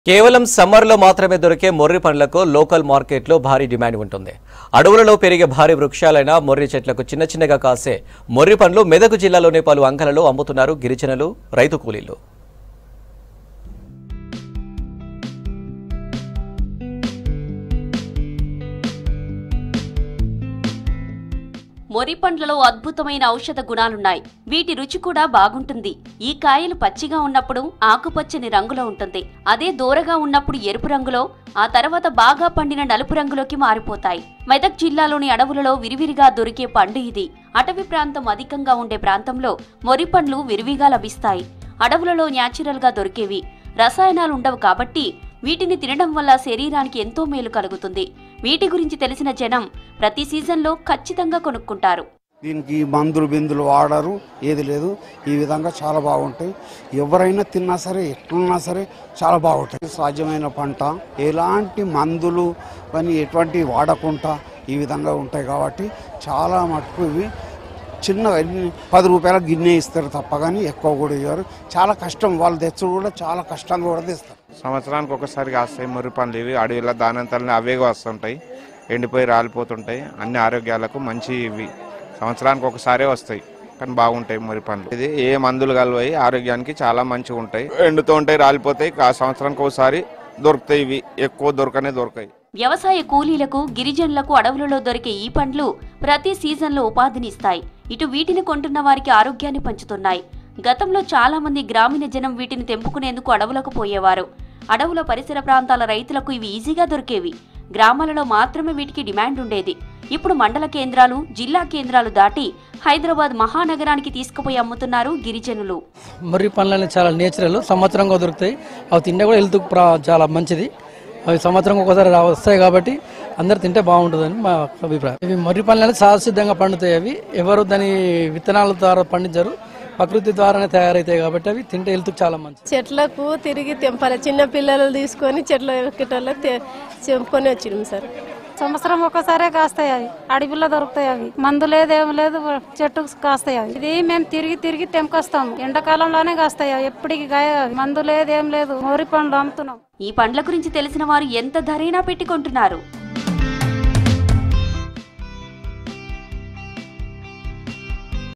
కేవలం సమ్మర్లో మాత్రమే దొరికే మొర్రి పండ్లకు లోకల్ మార్కెట్లో భారీ డిమాండ్ ఉంటుంది అడవులలో పెరిగే భారీ వృక్షాలైన మొర్రి చెట్లకు చిన్న చిన్నగా కాసే మొర్రి పండ్లు మెదక్ జిల్లాలోని పలు అంకలలో అమ్ముతున్నారు గిరిజనులు రైతు కూలీలు మొరి పండ్లలో అద్భుతమైన ఔషధ గుణాలున్నాయి వీటి రుచి కూడా బాగుంటుంది ఈ కాయలు పచ్చిగా ఉన్నప్పుడు ఆకుపచ్చని రంగులో ఉంటుంది అదే దూరగా ఉన్నప్పుడు ఎరుపు రంగులో ఆ తర్వాత బాగా పండిన నలుపు రంగులోకి మారిపోతాయి మెదక్ జిల్లాలోని అడవులలో విరివిరిగా దొరికే పండు ఇది అటవీ ప్రాంతం అధికంగా ఉండే ప్రాంతంలో మొరి పండ్లు విరివిగా లభిస్తాయి అడవులలో న్యాచురల్ గా దొరికేవి రసాయనాలు ఉండవు కాబట్టి వీటిని తినడం వల్ల శరీరానికి ఎంతో మేలు కలుగుతుంది వీటి గురించి తెలిసిన జనం ప్రతి సీజన్లో ఖచ్చితంగా కొనుక్కుంటారు దీనికి మందులు బిందులు వాడరు ఏది లేదు ఈ విధంగా చాలా బాగుంటాయి ఎవరైనా తిన్నా సరే ఎట్లున్నా సరే చాలా బాగుంటాయి సాధ్యమైన పంట ఎలాంటి మందులు కానీ ఎటువంటి వాడకుండా ఈ విధంగా ఉంటాయి కాబట్టి చాలా మటుకు ఇవి చిన్న ఎన్ని- పది రూపాయల గిన్నె ఇస్తారు తప్ప కానీ ఎక్కువ కూడా ఇవ్వరు చాలా కష్టం వాళ్ళు తెచ్చుడు కూడా చాలా కష్టంగా కూడా తెస్తారు సంవత్సరానికి ఒకసారి కాస్తాయి ముర్రి పండ్లు ఇవి అడవిలో దానంతల్ని అవేగా వస్తుంటాయి ఎండిపోయి రాలిపోతుంటాయి అన్ని ఆరోగ్యాలకు మంచి ఇవి సంవత్సరానికి ఒకసారే వస్తాయి కానీ బాగుంటాయి మురి పండ్లు ఇది ఏ మందులు కలవాయి ఆరోగ్యానికి చాలా మంచిగా ఉంటాయి ఎండుతూ ఉంటాయి రాలిపోతాయి ఆ సంవత్సరానికి ఒకసారి దొరుకుతాయి ఇవి ఎక్కువ దొరకనే దొరకాయి వ్యవసాయ కూలీలకు గిరిజనులకు అడవులలో దొరికే ఈ పండ్లు ప్రతి సీజన్లో ఉపాధినిస్తాయి ఇటు వీటిని కొంటున్న వారికి ఆరోగ్యాన్ని పంచుతున్నాయి గతంలో చాలా మంది గ్రామీణ జనం వీటిని తెంపుకునేందుకు అడవులకు పోయేవారు అడవుల పరిసర ప్రాంతాల రైతులకు ఇవి ఈజీగా దొరికేవి గ్రామాలలో మాత్రమే వీటికి డిమాండ్ ఉండేది ఇప్పుడు మండల కేంద్రాలు జిల్లా కేంద్రాలు దాటి హైదరాబాద్ మహానగరానికి తీసుకుపోయి అమ్ముతున్నారు గిరిజనులు మర్రి పండ్లు అనేవి చాలా నేచురల్ సంవత్సరంగా దొరుకుతాయి అవి తింటే కూడా హెల్త్ చాలా మంచిది అవి సంవత్సరం ఒకసారి రా- వస్తాయి కాబట్టి అందరు తింటే బాగుంటుందని మా అభిప్రాయం ఇవి మర్రి పండ్లు అనేది సహసిద్ధంగా పండుతాయి అవి ఎవరు దాని విత్తనాల ద్వారా పండించరు ప్రకృతి ద్వారానే తయారవుతాయి కాబట్టి అవి తింటే హెల్త్ చాలా మంచిది చెట్లకు తిరిగి తెంపాలి చిన్న పిల్లలు తీసుకొని చెట్లు ఎక్కేటోళ్ళకి తె- తెంపుకొని వచ్చినాం సార్ సంవత్సరం ఒక్కసారే కాస్తాయి అవి అడవిలో దొరుకుతాయి అవి మందు లేదు ఏం లేదు చెట్టుకు కాస్తాయి అవి ఇది మేము తిరిగి తిరిగి తెంపుకొస్తాం ఎండాకాలంలోనే కాస్తాయి అవి ఎప్పటికి కాయ మందు లేదు ఏం లేదు మోరి పండ్లు అమ్ముతున్నాం ఈ పండ్ల గురించి తెలిసిన వారు ఎంత ధరైనా పెట్టి కొంటున్నారు